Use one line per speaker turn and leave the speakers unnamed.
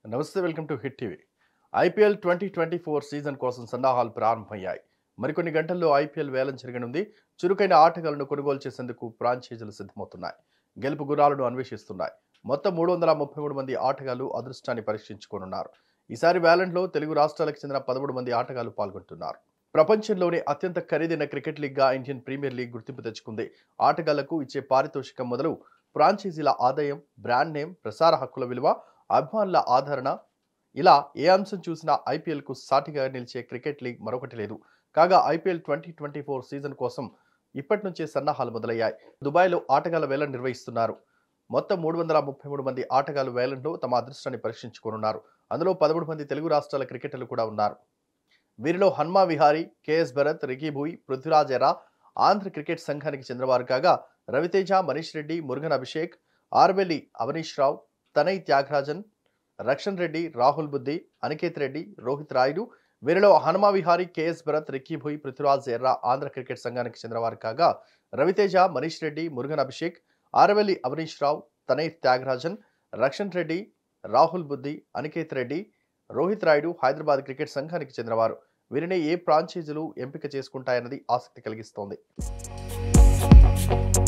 నమస్తే welcome to Hit TV IPL twenty twenty four season కోసం సన్నాహాలు ప్రారంభమయ్యాయి మరికొన్ని గంటల్లో ఐపీఎల్ వేలం జరగనుంది చురుకైన ఆటగాళ్లను కొనుగోలు చేసేందుకు ఫ్రాంచైజీలు సిద్ధమవుతున్నాయి గెలుపు గురాలను అన్వేషిస్తున్నాయి మొత్తం మూడు వందల ముప్పై మూడు మంది ఆటగాళ్లు అదృష్టాన్ని పరీక్షించుకోనున్నారు ఈసారి వేలంలో తెలుగు రాష్ట్రాలకు చెందిన పదమూడు మంది ఆటగాళ్లు పాల్గొంటున్నారు ప్రపంచంలోనే అత్యంత ఖరీదైన క్రికెట్ లీగ్గా ఇండియన్ ప్రీమియర్ లీగ్ గుర్తింపు తెచ్చుకుంది ఆటగాళ్లకు ఇచ్చే పారితోషికం మొదలు ఫ్రాంచైజీల ఆదాయం బ్రాండ్ నేమ్ ప్రసార హక్కుల విలువ అభిమానుల ఆదరణ ఇలా ఏ అంశం చూసినా ఐపీఎల్కు సాటిగా నిలిచే క్రికెట్ లీగ్ మరొకటి లేదు కాగా IPL twenty twenty four season కోసం ఇప్పటి నుంచే సన్నాహాలు మొదలయ్యాయి దుబాయ్లో ఆటగాళ్ల వేలం నిర్వహిస్తున్నారు మొత్తం మూడు వందల ముప్పై మూడు మంది ఆటగాళ్లు వేలంలో తమ అదృష్టాన్ని పరీక్షించుకోనున్నారు అందులో పదమూడు మంది తెలుగు రాష్ట్రాల క్రికెటర్లు కూడా ఉన్నారు వీరిలో హన్మా విహారీ కేఎస్ భరత్ రికీ భూయ్ పృథ్వీరాజ్ ఎరా ఆంధ్ర క్రికెట్ సంఘానికి చెందినవారు కాగా రవితేజ మనీష్ రెడ్డి మురుగన్ అభిషేక్ ఆర్బెల్లి అవనీష్ రావు తనయ్ త్యాగరాజన్ రక్షణ్ రెడ్డి రాహుల్ బుద్ధి అనికేత్ రెడ్డి రోహిత్ రాయుడు వీరిలో హనుమా విహారీ కేఎస్ భరత్ రిక్కీ భూయ్ పృథ్వీరాజ్ ఎర్రా ఆంధ్ర క్రికెట్ సంఘానికి చెందినవారు కాగా రవితేజ మనీష్ రెడ్డి మురుగన్ అభిషేక్ ఆరవెల్లి అవనీష్ రావు తనయ్ త్యాగరాజన్ రక్షణ్ రెడ్డి రాహుల్ బుద్ధి అనికేత్ రెడ్డి రోహిత్ రాయుడు హైదరాబాద్ క్రికెట్ సంఘానికి చెందినవారు వీరిని ఏ ఫ్రాంచైజీలు ఎంపిక చేసుకుంటాయన్నది ఆసక్తి కలిగిస్తోంది